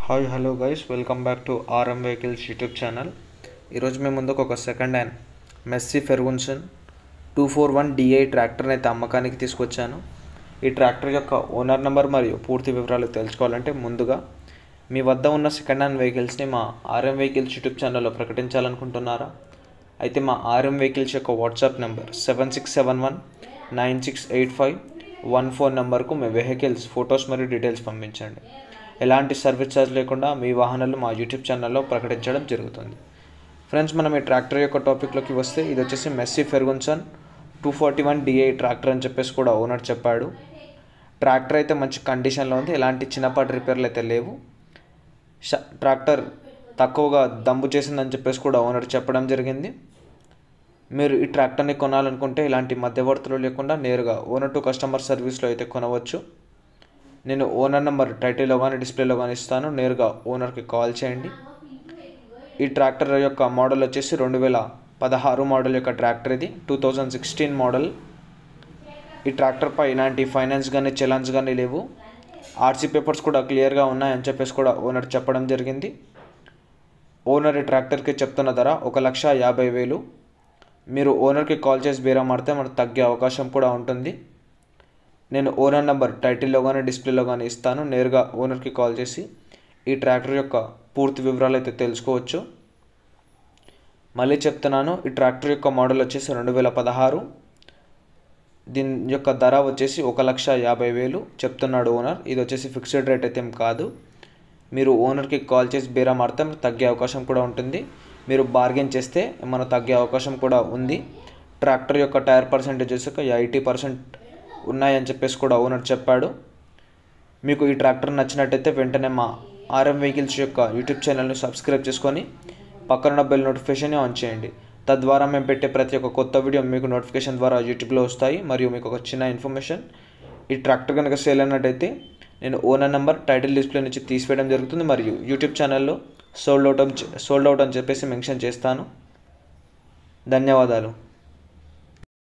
hi hello guys welcome back to RM vehicles YouTube channel ఈరోజు మేము ముందుకు ఒక second hand Massey Ferguson two four one DI ట్రాక్టర్ని అయితే అమ్మకానికి తీసుకొచ్చాను ఈ ట్రాక్టర్ యొక్క ఓనర్ నెంబర్ మరియు పూర్తి వివరాలు తెలుసుకోవాలంటే ముందుగా మీ వద్ద ఉన్న సెకండ్ హ్యాండ్ వెహికల్స్ని మా ఆర్ఎం వెహికల్స్ యూట్యూబ్ ఛానల్లో ప్రకటించాలనుకుంటున్నారా అయితే మా ఆర్ఎం వెహికల్స్ యొక్క WhatsApp number seven six seven one nine six eight five one four నెంబర్కు మీ వెహికల్స్ ఫొటోస్ మరియు డీటెయిల్స్ పంపించండి ఎలాంటి సర్వీస్ ఛార్జ్ లేకుండా మీ వాహనాలు మా యూట్యూబ్ ఛానల్లో ప్రకటించడం జరుగుతుంది ఫ్రెండ్స్ మనం ఈ ట్రాక్టర్ యొక్క టాపిక్లోకి వస్తే ఇది వచ్చేసి Massey Ferguson two forty one DI tractor అని చెప్పేసి కూడా ఓనర్ చెప్పాడు ట్రాక్టర్ అయితే మంచి కండిషన్లో ఉంది ఎలాంటి చిన్నపాటి రిపేర్లు అయితే లేవు ష- ట్రాక్టర్ తక్కువగా దమ్ము చేసిందని చెప్పేసి కూడా ఓనర్ చెప్పడం జరిగింది మీరు ఈ ట్రాక్టర్ని కొనాలనుకుంటే ఇలాంటి మధ్యవర్తులు లేకుండా నేరుగా ఓనర్ టు కస్టమర్ సర్వీస్లో అయితే కొనవచ్చు నేను ఓనర్ నెంబర్ టైటిల్లో కానీ డిస్ప్లేలో కానీ ఇస్తాను నేరుగా ఓనర్కి కాల్ చేయండి ఈ ట్రాక్టర్ యొక్క మోడల్ వచ్చేసి రెండు వేల పదహారు మోడల్ యొక్క ట్రాక్టర్ ఇది టూ థౌజండ్ సిక్స్టీన్ మోడల్ ఈ ట్రాక్టర్పై ఇలాంటి ఫైనాన్స్ కానీ చలాన్స్ కానీ లేవు ఆర్సీ పేపర్స్ కూడా క్లియర్గా ఉన్నాయని చెప్పేసి కూడా ఓనర్ చెప్పడం జరిగింది ఓనర్ ఈ ట్రాక్టర్కి చెప్తున్న ధర ఒక లక్ష యాభై వేలు మీరు ఓనర్కి కాల్ చేసి బేరం ఆడితే మనకు తగ్గే అవకాశం కూడా ఉంటుంది నేను ఓనర్ నెంబర్ టైటిల్లో కానీ డిస్ప్లేలో కానీ ఇస్తాను నేరుగా ఓనర్కి కాల్ చేసి ఈ ట్రాక్టర్ యొక్క పూర్తి వివరాలు అయితే తెలుసుకోవచ్చు మళ్ళీ చెప్తున్నాను ఈ ట్రాక్టర్ యొక్క మోడల్ వచ్చేసి రెండు వేల పదహారు దీని యొక్క ధర వచ్చేసి ఒక లక్ష యాభై వేలు చెప్తున్నాడు ఓనర్ ఇది వచ్చేసి ఫిక్స్డ్ రేట్ అయితే ఏం కాదు మీరు ఓనర్కి కాల్ చేసి బేరం ఆడితే మీకు తగ్గే అవకాశం కూడా ఉంటుంది మీరు బార్గెన్ చేస్తే ఏమైనా తగ్గే అవకాశం కూడా ఉంది ట్రాక్టర్ యొక్క టైర్ పర్సెంటేజ్ వచ్చి ఒక ఎయిటీ పర్సెంట్ ఉన్నాయని చెప్పేసి కూడా ఓనర్ చెప్పాడు మీకు ఈ ట్రాక్టర్ నచ్చినట్టయితే వెంటనే మా ఆర్ఎం వెహికల్స్ యొక్క యూట్యూబ్ ఛానల్ని సబ్స్క్రైబ్ చేసుకొని పక్కన బెల్ నోటిఫికేషన్ ఆన్ చేయండి తద్వారా మేము పెట్టే ప్రతి ఒక్క కొత్త వీడియో మీకు నోటిఫికేషన్ ద్వారా యూట్యూబ్లో వస్తాయి మరియు మీకు ఒక చిన్న ఇన్ఫర్మేషన్ ఈ ట్రాక్టర్ కనుక సేల్ అయినట్టయితే నేను ఓనర్ నెంబర్ టైటిల్ డిస్ప్లే నుంచి తీసివేయడం జరుగుతుంది మరియు యూట్యూబ్ ఛానల్లో సోల్డ్ అవుట్ సోల్డ్ అవుట్ అని చెప్పేసి మెన్షన్ చేస్తాను ధన్యవాదాలు